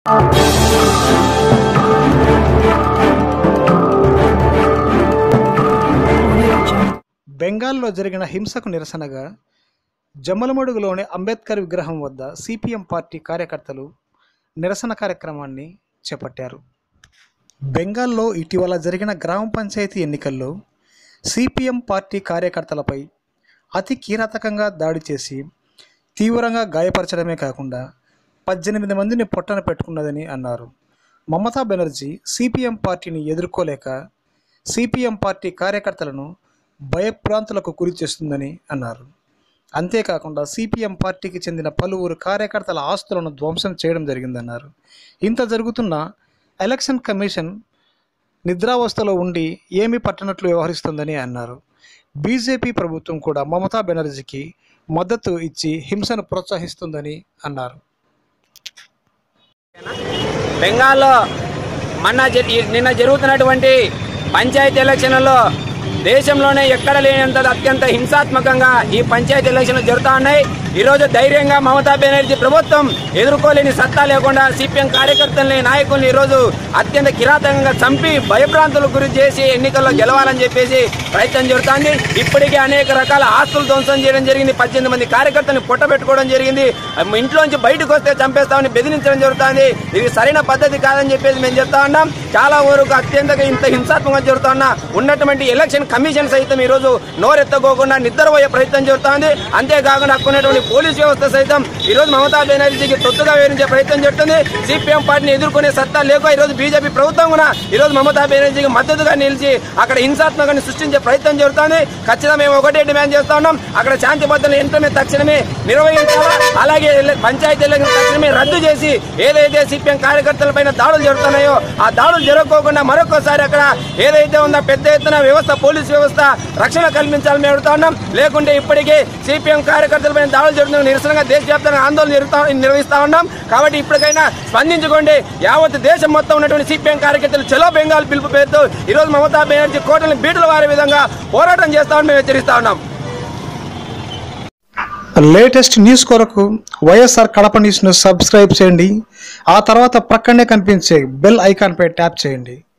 బెంగాల్లో జరిగిన హింసకు నిరసనగా జమ్మలమడుగులోని అంబేద్కర్ విగ్రహం వద్ద సిపిఎం పార్టీ కార్యకర్తలు నిరసన కార్యక్రమాన్ని చేపట్టారు బెంగాల్లో ఇటీవల జరిగిన గ్రామ పంచాయతీ ఎన్నికల్లో సిపిఎం పార్టీ కార్యకర్తలపై అతి కీలకంగా దాడి చేసి తీవ్రంగా గాయపరచడమే కాకుండా పద్దెనిమిది మందిని పొట్టన పెట్టుకున్నదని అన్నారు మమతా బెనర్జీ సిపిఎం పార్టీని ఎదుర్కోలేక సిపిఎం పార్టీ కార్యకర్తలను భయభ్రాంతులకు గురి చేస్తుందని అన్నారు అంతేకాకుండా సిపిఎం పార్టీకి చెందిన పలువురు కార్యకర్తల ఆస్తులను ధ్వంసం చేయడం జరిగిందన్నారు ఇంత జరుగుతున్న ఎలక్షన్ కమిషన్ నిద్రావస్థలో ఉండి ఏమీ పట్టనట్లు వ్యవహరిస్తుందని అన్నారు బీజేపీ ప్రభుత్వం కూడా మమతా బెనర్జీకి మద్దతు ఇచ్చి హింసను ప్రోత్సహిస్తుందని అన్నారు బెంగాల్లో మొన్న జ- ఈ- నిన్న జరుగుతున్నటువంటి పంచాయతీ ఎలక్షన్లలో దేశంలోనే ఎక్కడ లేనంత అత్యంత హింసాత్మకంగా ఈ పంచాయతీ ఎలక్షన్లు జరుగుతూ ఉన్నాయి ఈరోజు ధైర్యంగా మమతా బెనర్జీ ప్రభుత్వం ఎదుర్కోలేని సత్తా లేకుండా సిపిఎం కార్యకర్తల్ని నాయకుల్ని ఈరోజు అత్యంత కిరాతకంగా చంపి భయభ్రాంతులకు గురి చేసి ఎన్నికల్లో గెలవాలని చెప్పేసి ప్రయత్నం జరుగుతోంది ఇప్పటికే అనేక రకాల ఆస్తులు ధ్వంసం చేయడం జరిగింది పద్దెనిమిది మంది కార్యకర్తలను పుట్టబెట్టుకోవడం జరిగింది అమ్ ఇంట్లోంచి బయటకు వస్తే చంపేస్తామని బెదిరించడం జరుగుతోంది ఇది సరైన పద్ధతి కాదని చెప్పేసి మేము చెప్తా ఉన్నాం చాలా వరకు అత్యంతగా ఇంత హింసాత్మకంగా జరుగుతున్న ఉన్నటువంటి ఎలక్షన్ కమిషన్ సైతం ఈ రోజు నోరెత్తకోకుండా నిద్రపోయే ప్రయత్నం జరుగుతోంది అంతేకాకుండా అక్కడ ఉన్నటువంటి పోలీస్ వ్యవస్థ సైతం ఈ రోజు మమతా బెనర్జీకి తొత్తుగా వివరించే ప్రయత్నం జరుగుతుంది సిపిఎం పార్టీని ఎదుర్కొనే సత్తా లేక ఈ రోజు బీజేపీ ప్రభుత్వం కూడా ఈ రోజు మమతా బెనర్జీకి మద్దతుగా నిలిచి అక్కడ హింసాత్మకాన్ని సృష్టించే ప్రయత్నం జరుగుతోంది ఖచ్చితంగా మేము ఒకటే డిమాండ్ చేస్తా ఉన్నాం అక్కడ శాంతి భద్రతలు వెంటనే తక్షణమే నిర్వహించాలా అలాగే ఎల- పంచాయతీ ఎన్నికలు తక్షణమే రద్దు చేసి ఏదైతే సిపిఎం కార్యకర్తలపైన దాడులు జరుగుతున్నాయో ఆ దాడులు జరగకోకుండా మరొకసారి అక్కడ ఏదైతే ఉందో పెద్ద ఎత్తున వ్యవస్థ పోలీస్ వ్యవస్థ రక్షణ కల్పించాలని మేము అడుగుతా ఉన్నాం లేకుంటే ఇప్పటికే సిపిఎం కార్యకర్తలపైన దాడులు జరుగుతున్న నిరసనగా దేశవ్యాప్తంగా ఆందోళన జరుగుతా నిర్వహిస్తా ఉన్నాం కాబట్టి ఇప్పటికైనా స్పందించుకోండి యావత్ దేశం మొత్తం ఉన్నటువంటి సిపిఎం కార్యకర్తలు చలో బెంగాల్ పిలుపు పేరుతో ఈ రోజు మమతా బెనర్జీ కోటలను బీటలు వారే విధంగా పోరాటం చేస్తామని మేము హెచ్చరిస్తా ఉన్నాం లేటెస్ట్ న్యూస్ కొరకు వైఎస్ఆర్ కడప న్యూస్ను సబ్స్క్రైబ్ చేయండి ఆ తర్వాత ప్రక్కనే కనిపించే బెల్ ఐకాన్పై ట్యాప్ చేయండి